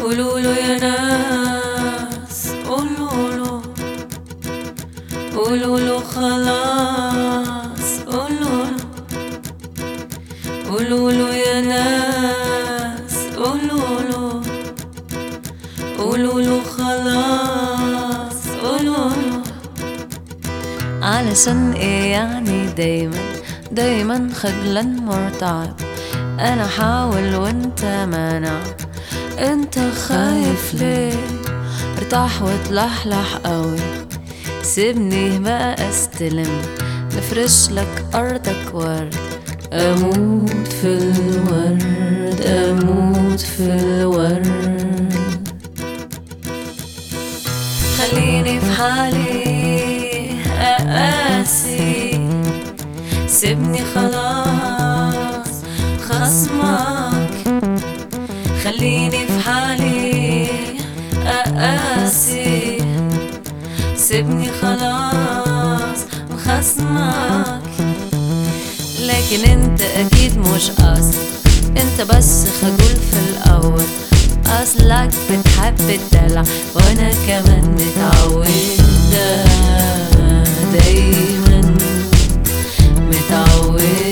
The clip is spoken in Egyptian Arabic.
قولوا له يا ناس قولوا له قولوا له خلاص قولوا له قولوا له يا ناس قولوا له قولوا له خلاص قولوا له علشان ايه يعني دايما دايما خجلان مرتعب انا حاول وانت مانع انت خايف ليه ارتاح وتلحلح قوي سيبني بقى استلم نفرش لك ارضك ورد اموت في الورد اموت في الورد خليني في حالي أقاسي سيبني خلاص خصمك خليني في حالي أقاسي سيبني خلاص خصمك لكن انت اكيد مش قصد انت بس خجول في الاول اصلك بتحب الدلع وانا كمان متعودة دايما متعودة